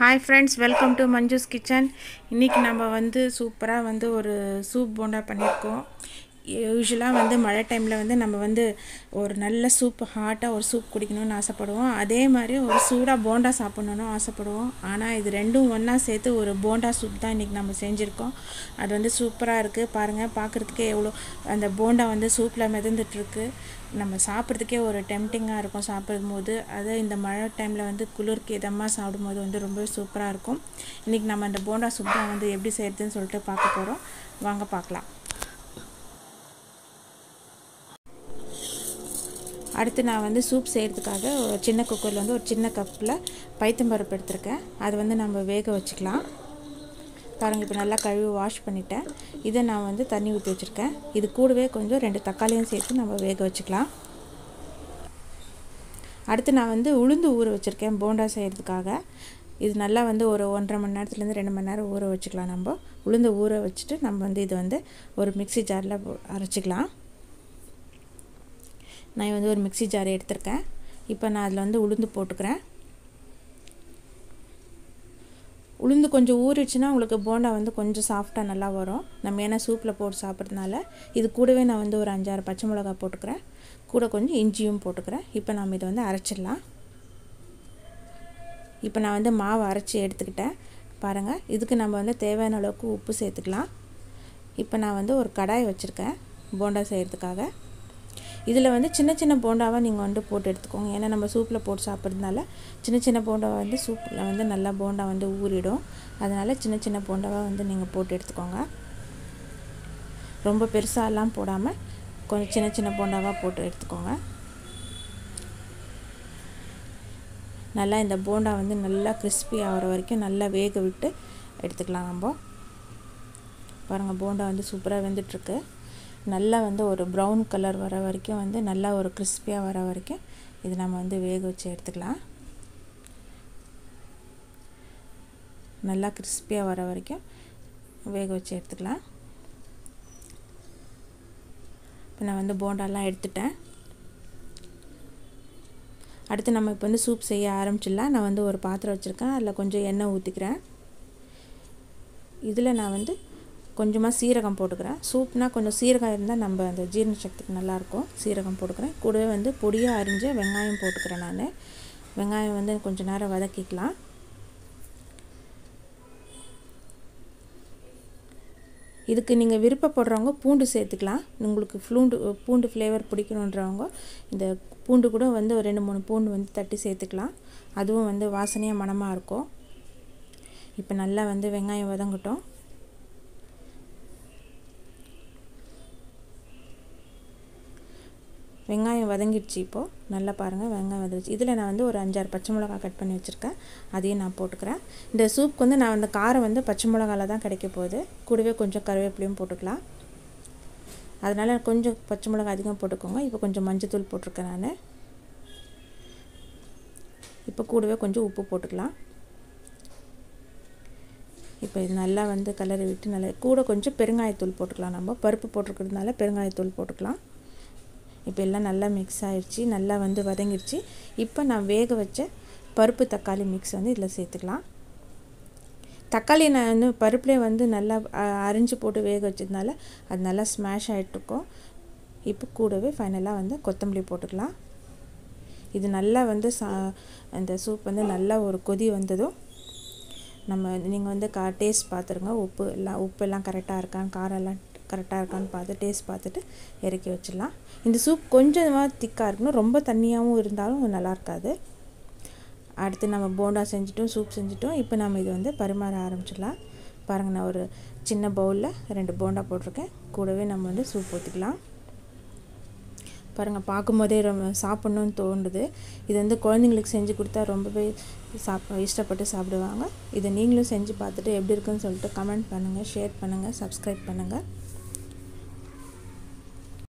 hi friends welcome to Manju's kitchen இன்றைக்கி நம்ம வந்து சூப்பராக வந்து ஒரு சூப் போண்டா பண்ணியிருக்கோம் யூஸ்வலாக வந்து மழை டைமில் வந்து நம்ம வந்து ஒரு நல்ல சூப் ஹாட்டாக ஒரு சூப் குடிக்கணும்னு ஆசைப்படுவோம் அதே மாதிரி ஒரு சூடாக போண்டா சாப்பிட்ணுன்னு ஆசைப்படுவோம் ஆனால் இது ரெண்டும் ஒன்றா சேர்த்து ஒரு போண்டா சூப் தான் இன்றைக்கி நம்ம செஞ்சுருக்கோம் அது வந்து சூப்பராக இருக்குது பாருங்கள் பார்க்குறதுக்கே எவ்வளோ அந்த போண்டா வந்து சூப்பில் மிதந்துட்டுருக்கு நம்ம சாப்பிட்றதுக்கே ஒரு டெம்டிங்காக இருக்கும் சாப்பிடும் போது அது இந்த மழை டைமில் வந்து குளிருக்கு இதமாக சாப்பிடும்போது வந்து ரொம்ப சூப்பராக இருக்கும் இன்றைக்கி நம்ம அந்த போண்டா சூப் தான் வந்து எப்படி செய்கிறதுன்னு சொல்லிட்டு பார்க்க போகிறோம் வாங்க பார்க்கலாம் அடுத்து நான் வந்து சூப் செய்கிறதுக்காக ஒரு சின்ன குக்கரில் வந்து ஒரு சின்ன கப்பில் பைத்தம்பருப்பு எடுத்திருக்கேன் அது வந்து நம்ம வேக வச்சுக்கலாம் பாருங்கள் இப்போ நல்லா கழுவி வாஷ் பண்ணிட்டேன் இதை நான் வந்து தண்ணி ஊற்றி வச்சுருக்கேன் இது கூடவே கொஞ்சம் ரெண்டு தக்காளியும் சேர்த்து நம்ம வேக வச்சுக்கலாம் அடுத்து நான் வந்து உளுந்து ஊற வச்சுருக்கேன் போண்டா செய்கிறதுக்காக இது நல்லா வந்து ஒரு ஒன்றரை மணி நேரத்துலேருந்து ரெண்டு மணி நேரம் ஊற வச்சுக்கலாம் நம்ம உளுந்து ஊற வச்சுட்டு நம்ம வந்து இது வந்து ஒரு மிக்சி ஜாரில் அரைச்சிக்கலாம் நான் வந்து ஒரு மிக்சி ஜார் எடுத்திருக்கேன் இப்போ நான் அதில் வந்து உளுந்து போட்டுக்கிறேன் உளுந்து கொஞ்சம் ஊறிச்சுன்னா உங்களுக்கு போண்டா வந்து கொஞ்சம் சாஃப்டாக நல்லா வரும் நம்ம ஏன்னா சூப்பில் போட்டு சாப்பிட்றதுனால இது கூடவே நான் வந்து ஒரு அஞ்சாறு பச்சை மிளகா போட்டுக்கிறேன் கூட கொஞ்சம் இஞ்சியும் போட்டுக்கிறேன் இப்போ நம்ம இதை வந்து அரைச்சிடலாம் இப்போ நான் வந்து மாவு அரைச்சி எடுத்துக்கிட்டேன் பாருங்கள் இதுக்கு நம்ம வந்து தேவையான அளவுக்கு உப்பு சேர்த்துக்கலாம் இப்போ நான் வந்து ஒரு கடாய் வச்சுருக்கேன் போண்டா செய்கிறதுக்காக இதில் வந்து சின்ன சின்ன போண்டாவாக நீங்கள் வந்து போட்டு எடுத்துக்கோங்க ஏன்னா நம்ம சூப்பில் போட்டு சாப்பிட்றதுனால சின்ன சின்ன போண்டாவை வந்து சூப்பில் வந்து நல்லா போண்டா வந்து ஊறிடும் அதனால் சின்ன சின்ன போண்டாவாக வந்து நீங்கள் போட்டு எடுத்துக்கோங்க ரொம்ப பெருசாலாம் போடாமல் கொஞ்சம் சின்ன சின்ன போண்டாவாக போட்டு எடுத்துக்கோங்க நல்லா இந்த போண்டா வந்து நல்லா கிறிஸ்பி ஆகிற வரைக்கும் நல்லா வேக விட்டு எடுத்துக்கலாம் நம்ம பாருங்கள் போண்டா வந்து சூப்பராக வெந்துட்டுருக்கு நல்லா வந்து ஒரு ப்ரௌன் கலர் வர வரைக்கும் வந்து நல்லா ஒரு கிறிஸ்பியாக வர வரைக்கும் இது நம்ம வந்து வேக வச்சு எடுத்துக்கலாம் நல்லா கிறிஸ்பியாக வர வரைக்கும் வேக வச்சு எடுத்துக்கலாம் இப்போ நான் வந்து போண்டாலாம் எடுத்துட்டேன் அடுத்து நம்ம இப்போ வந்து சூப் செய்ய ஆரம்பிச்சிடலாம் நான் வந்து ஒரு பாத்திரம் வச்சுருக்கேன் அதில் கொஞ்சம் எண்ணெய் ஊற்றிக்கிறேன் இதில் நான் வந்து கொஞ்சமாக சீரகம் போட்டுக்கிறேன் சூப்னால் கொஞ்சம் சீரகம் இருந்தால் நம்ம அந்த ஜீரண சக்திக்கு நல்லாயிருக்கும் சீரகம் போட்டுக்கிறேன் கூடவே வந்து பொடியாக அரிஞ்ச வெங்காயம் போட்டுக்கிறேன் நான் வெங்காயம் வந்து கொஞ்சம் நேரம் வதக்கிக்கலாம் இதுக்கு நீங்கள் விருப்பப்படுறவங்க பூண்டு சேர்த்துக்கலாம் உங்களுக்கு ஃப்ளூண்டு பூண்டு ஃப்ளேவர் பிடிக்கணுன்றவங்க இந்த பூண்டு கூட வந்து ஒரு ரெண்டு மூணு பூண்டு வந்து தட்டி சேர்த்துக்கலாம் அதுவும் வந்து வாசனையாக மணமாக இருக்கும் இப்போ நல்லா வந்து வெங்காயம் வதங்கட்டும் வெங்காயம் வதங்கிடுச்சு இப்போது நல்லா பாருங்கள் வெங்காயம் வதங்கிடுச்சு இதில் நான் வந்து ஒரு அஞ்சாறு பச்சை மிளகா கட் பண்ணி வச்சுருக்கேன் அதையும் நான் போட்டுக்கிறேன் இந்த சூப்புக்கு வந்து நான் அந்த காரம் வந்து பச்சை மிளகாவில் தான் கிடைக்க போகுது கூடவே கொஞ்சம் கருவேப்பிலையும் போட்டுக்கலாம் அதனால் கொஞ்சம் பச்சை மிளகா அதிகம் போட்டுக்கோங்க இப்போ கொஞ்சம் மஞ்சத்தூள் போட்டிருக்கேன் நான் இப்போ கூடவே கொஞ்சம் உப்பு போட்டுக்கலாம் இப்போ இது நல்லா வந்து கலரி விட்டு நல்லா கூட கொஞ்சம் பெருங்காயத்தூள் போட்டுக்கலாம் நம்ம பருப்பு போட்டிருக்கிறதுனால பெருங்காயத்தூள் போட்டுக்கலாம் இப்போ எல்லாம் நல்லா மிக்ஸ் ஆகிடுச்சி நல்லா வந்து வதங்கிடுச்சு இப்போ நான் வேக வச்ச பருப்பு தக்காளி மிக்ஸ் வந்து இதில் சேர்த்துக்கலாம் தக்காளி நான் வந்து பருப்புலேயே வந்து நல்லா அரிஞ்சு போட்டு வேக வச்சதுனால அது நல்லா ஸ்மாஷ் ஆகிட்டுருக்கோம் இப்போ கூடவே ஃபைனலாக வந்து கொத்தமல்லி போட்டுக்கலாம் இது நல்லா வந்து சா அந்த சூப் வந்து நல்லா ஒரு கொதி வந்ததும் நம்ம நீங்கள் வந்து கா டேஸ்ட் பார்த்துருங்க உப்பு எல்லாம் உப்பு எல்லாம் கரெக்டாக இருக்கான்னு காரம் எல்லாம் கரெக்டாக இருக்கான்னு பார்த்து டேஸ்ட் பார்த்துட்டு இறக்கி வச்சிடலாம் இந்த சூப் கொஞ்சமாக திக்காக இருக்கணும் ரொம்ப தண்ணியாகவும் இருந்தாலும் நல்லா இருக்காது அடுத்து நம்ம போண்டா செஞ்சுட்டோம் சூப் செஞ்சுட்டோம் இப்போ நம்ம இது வந்து பரிமாற ஆரம்பிச்சிடலாம் பாருங்கள் நான் ஒரு சின்ன பவுலில் ரெண்டு போண்டா போட்டிருக்கேன் கூடவே நம்ம வந்து சூப் ஊற்றிக்கலாம் பாருங்கள் பார்க்கும்போதே ரொம்ப சாப்பிட்ணுன்னு தோணுது இது வந்து குழந்தைங்களுக்கு செஞ்சு கொடுத்தா ரொம்பவே சாப் இஷ்டப்பட்டு சாப்பிடுவாங்க இதை நீங்களும் செஞ்சு பார்த்துட்டு எப்படி இருக்குன்னு சொல்லிட்டு கமெண்ட் பண்ணுங்கள் ஷேர் பண்ணுங்கள் சப்ஸ்கிரைப் பண்ணுங்கள்